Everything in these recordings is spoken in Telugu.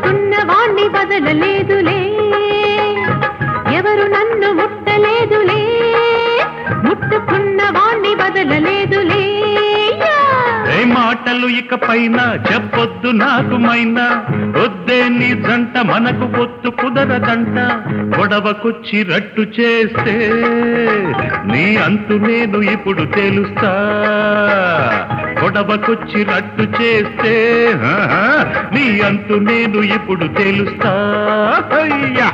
ముట్టుకున్న వాణ్ణి వదలలేదులే ఎవరు నన్ను ముట్టలేదులే ముట్టుకున్న వాణ్ణి వదలలేదులే యా! ఏ మాటలు ఇక పైన చెప్పొద్దు నాకు మైనా వద్దే నీ జంట మనకు పొత్తు కుదరదంట గొడవకొచ్చి రట్టు చేస్తే నీ అంతు నేను ఇప్పుడు తెలుస్తా గొడవకొచ్చి రట్టు చేస్తే ఆహా, నీ అంతు నేను ఇప్పుడు తెలుస్తా అయ్యా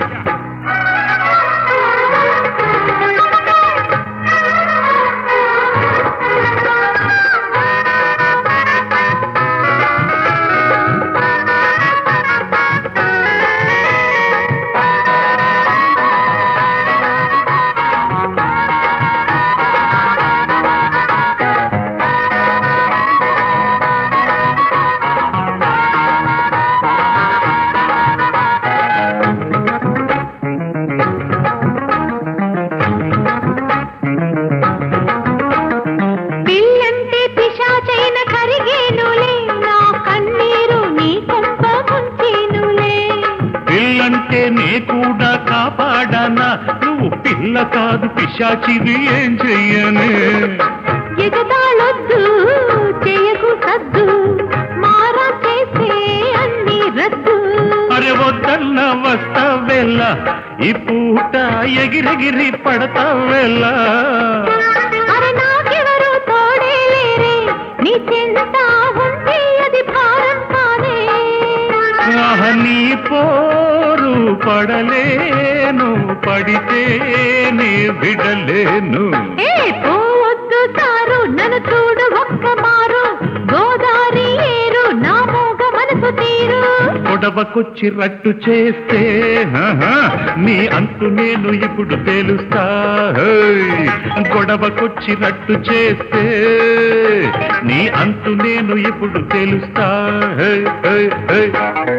పిల్లంటే పిశాచైన కరిగేనులే నా కన్నీరు నీ కొంప ముంచేనులే పిల్లంటే నే కూడా కాపాడానా నువ్వు పిల్ల కాదు పిశాచివి ఏం చెయ్యనే ఎగతాళొద్దు చేయకు సద్దు మారా చేసే అన్ని రద్దు అరే వద్దన్న వస్తావెల్ల ఈ పూట ఎగిరెగిరి పడతావెల్ల అరే నాకెవరు తోడే లేరే నీ చెంత ఉంటే అది భారం కాదే ఆహ, నీ పోరు పడలేను పడితే నే విడలేను ఏ పోవద్దు సారు నన్ను చూడు ఒక్క మారు గోదారి ఏరు నా మోగ మనసు తీరు గొడవకొచ్చి రట్టు చేస్తే ఆహా, నీ అంతు నేను ఇప్పుడు తెలుస్తా హేయ్. గొడవకొచ్చి రట్టు చేస్తే నీ అంతు నేను ఇప్పుడు తెలుస్తా హేయ్, హేయ్, హేయ్.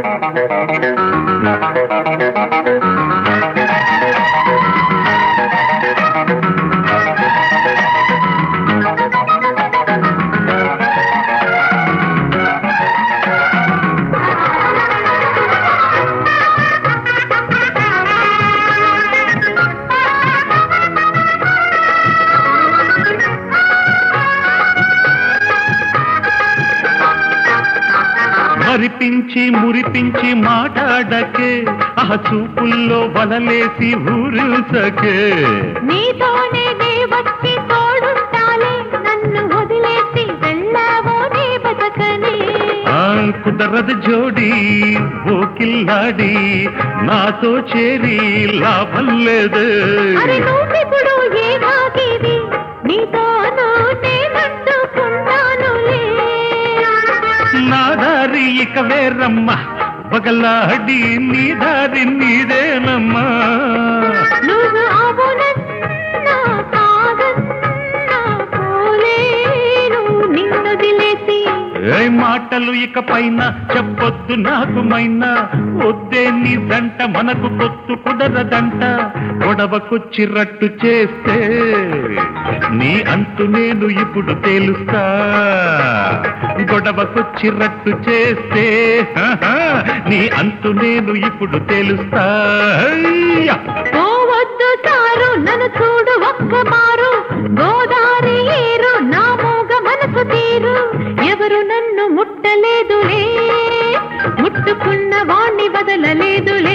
మరిపించి మురిపించి మాట్లాడకే ఆ చూపుల్లో వలలేసి ఊరుసకే నీతోనే నే వచ్చి తోడుంటాలే నన్ను వదిలేసి వెళ్ళావో నీ బతకనే ఆ కుదరదు జోడి ఓ కిల్లాడి నాతో చేరి లాభం లేదు అరే నువ్విప్పుడు ఏ భాగివి నీతోనూ నేనంటుకుంటానులే నా దారి ఇక వేరమ్మ పగలాడి నీ దారి నీదేనమ్మా నువ్వు అవునన్నా కాదన్నా పోలేను నిన్నొదిలేసి ఏ మాటలు ఇక పైన చెప్పొద్దు నాకు మైనా వద్దే నీ దంట మనకు పొత్తు కుదరదంట గొడవకొచ్చి రట్టు చేస్తే నీ అంతు నేను ఇప్పుడు తేలుస్తా గొడవకొచ్చి రట్టు చేస్తే ఆహా, నీ అంతు నేను ఇప్పుడు తేలుస్తా అయ్యా! పోవద్దు సారు నన్ను చూడు ఒక్క మారు గోదారి ఏరు నా మోగ మనసు తీరు ఎవరు నన్ను ముట్టలేదులే ముట్టుకున్న వాణ్ణి వదలలేదులే